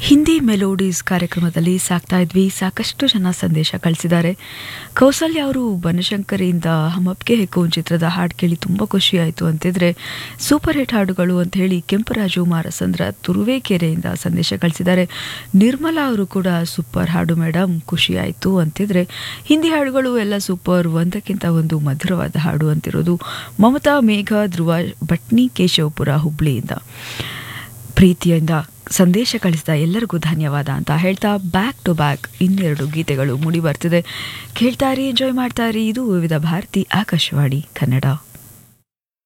Hindi melodies ಕಾರ್ಯಕ್ರಮದಲ್ಲಿ ಸಾಕ್ತಾ ಇದ್ವಿ ಸಾಕಷ್ಟು ಜನ ಸಂದೇಶ ಕಳಿಸಿದ್ದಾರೆ ಕೌಸಲ್ಯ ಅವರು ಬನಶಂಕರಿಯಿಂದ ಹಮಪ್ಗೆ ಹೆಕ್ಕೋನ್ ಚಿತ್ರದ ಹಾಡು ಕೇಳಿ ತುಂಬ ಖುಷಿ ಆಯಿತು ಅಂತಿದ್ರೆ ಸೂಪರ್ ಹಿಟ್ ಹಾಡುಗಳು ಅಂತ ಹೇಳಿ ಕೆಂಪರಾಜು ಮಾರಸಂದ್ರ ತುರುವೇಕೆರೆಯಿಂದ ಸಂದೇಶ ಕಳಿಸಿದ್ದಾರೆ ನಿರ್ಮಲಾ ಅವರು ಕೂಡ ಸೂಪರ್ ಹಾಡು ಮೇಡಮ್ ಖುಷಿ ಆಯಿತು ಅಂತಿದ್ರೆ ಹಿಂದಿ ಹಾಡುಗಳು ಎಲ್ಲ ಸೂಪರ್ ಒಂದಕ್ಕಿಂತ ಒಂದು ಮಧುರವಾದ ಹಾಡು ಅಂತಿರೋದು ಮಮತಾ ಮೇಘ ಧ್ರುವ ಭಟ್ನಿ ಕೇಶವಪುರ ಹುಬ್ಳಿಯಿಂದ ಪ್ರೀತಿಯಿಂದ ಸಂದೇಶ ಕಳಿಸಿದ ಎಲ್ಲರಿಗೂ ಧನ್ಯವಾದ ಅಂತ ಹೇಳ್ತಾ ಬ್ಯಾಕ್ ಟು ಬ್ಯಾಕ್ ಇನ್ನೆರಡು ಗೀತೆಗಳು ಮೂಡಿ ಬರ್ತಿದೆ ಕೇಳ್ತಾರಿ ಎಂಜಾಯ್ ಮಾಡ್ತಾರಿ ಇದು ವಿವಿಧ ಭಾರತಿ ಆಕಾಶವಾಣಿ ಕನ್ನಡ